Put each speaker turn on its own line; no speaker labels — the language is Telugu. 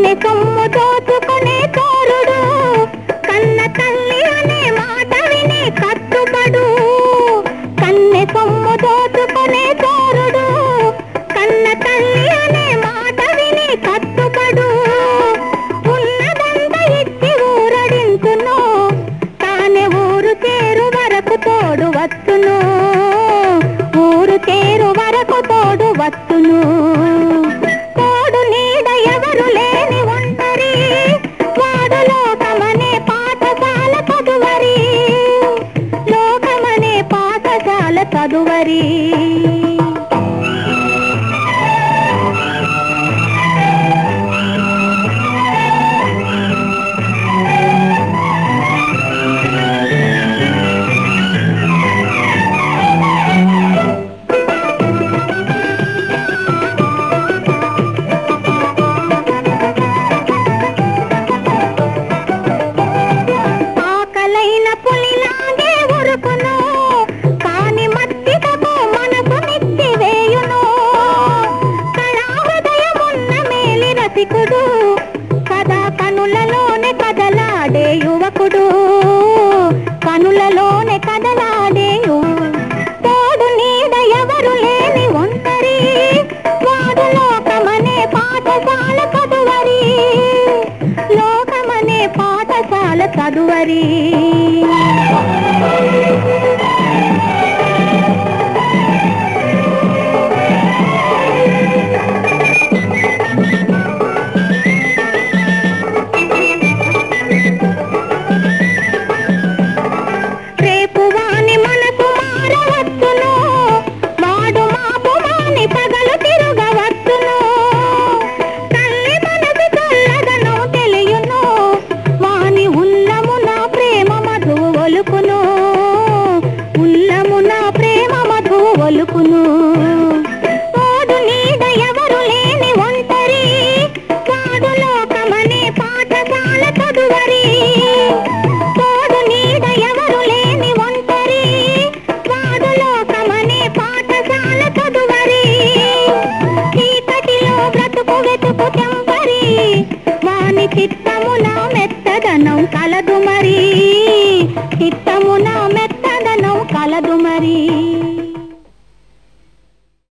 కన్నె సొమ్ము దోచుకునే చోరుడు కన్న తల్లి అనే మాట విని కట్టుబడు కన్నె సొమ్ము దోచుకునే చోరుడు కన్న తల్లి అనే మాట విని కట్టుబడు ఉన్నదంత ఇచ్చి ఊరడించును తానే ఊరు చేరు వరకు తోడు వచ్చును ఊరు చేరు వరకు తోడు వచ్చును తోడు నీడ ఎవరు లేని ఒంటరి వాడు లోకమనే పాఠశాల చదువరి లోకమనే పాఠశాల చదువరి ఆకలైన పులిలాగే ఉరుకును కాని మత్తికకు మనసు మిచ్చి వేయును కళాహృదయమున్న మేలి రసికుడు కదా కనులలోనే కదలాడే యువకుడు కనులలోనే కదలాడే యు- తోడు నీడ ఎవరు లేని ఒంటరి వాడు లోకమనే పాఠశాల చదువరి లోకమనే పాఠశాల చదువరి రేపు వాని మనసు మారవచ్చును వాడు మాపు మాని పగలు తిరగవచ్చును తల్లి మనసు చల్లదను తెలియును వాని ఉల్లమున ప్రేమ మధువు ఒలుకును ఉల్లమున ప్రేమ మధువు ఒలుకును తోడు నీడ ఎవరు లేని ఒంటరి వాడు లోకమనే పాఠశాల చదువరి తోడు నీడ ఎవరు లేని ఒంటరి వాడు లోకమనే పాఠశాల చదువరి చీకటిలో బ్రతుకు వెతుకు తెంపరి వాని చిత్తమున మెత్తదనం కలదు మరి చిత్తమున మెత్తదనం కలదు మరి